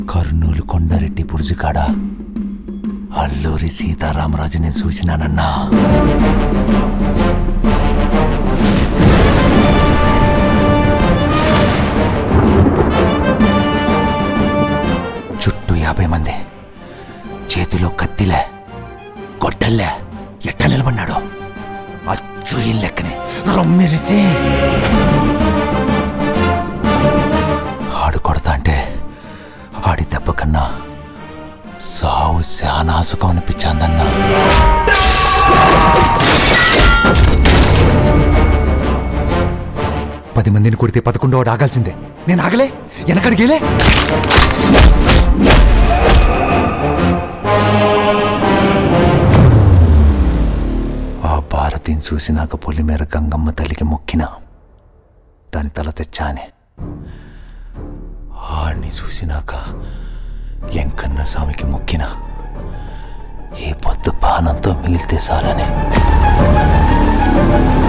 కర్నూలు కొండారెడ్డి బురుజుకాడ అల్లూరి సీతారామరాజుని చూసినానన్నా చుట్టూ యాభై మంది చేతిలో కత్తిలే గొడ్డల్లే ఎట్ట నిలబడినాడు అచ్చు ఈ లెక్కనే రొమ్మిరిసి ఆడు కొడతా అంటే ఆడి దెబ్బ కన్నా సావు శానాసుకం అనిపించాందన్నా పది మందిని కొడితే పదకొండో వాడు ఆగాల్సిందే నేను ఆగలే వెనకడిగేలే ఆ భారతిని చూసినాక పొలిమేర గంగమ్మ తల్లికి మొక్కిన దాని తల తెచ్చానే ఆడిని చూసినాక ఎంకన్న స్వామికి మొక్కిన ఈ పొద్దు పానంతో మిగిలితే చాలని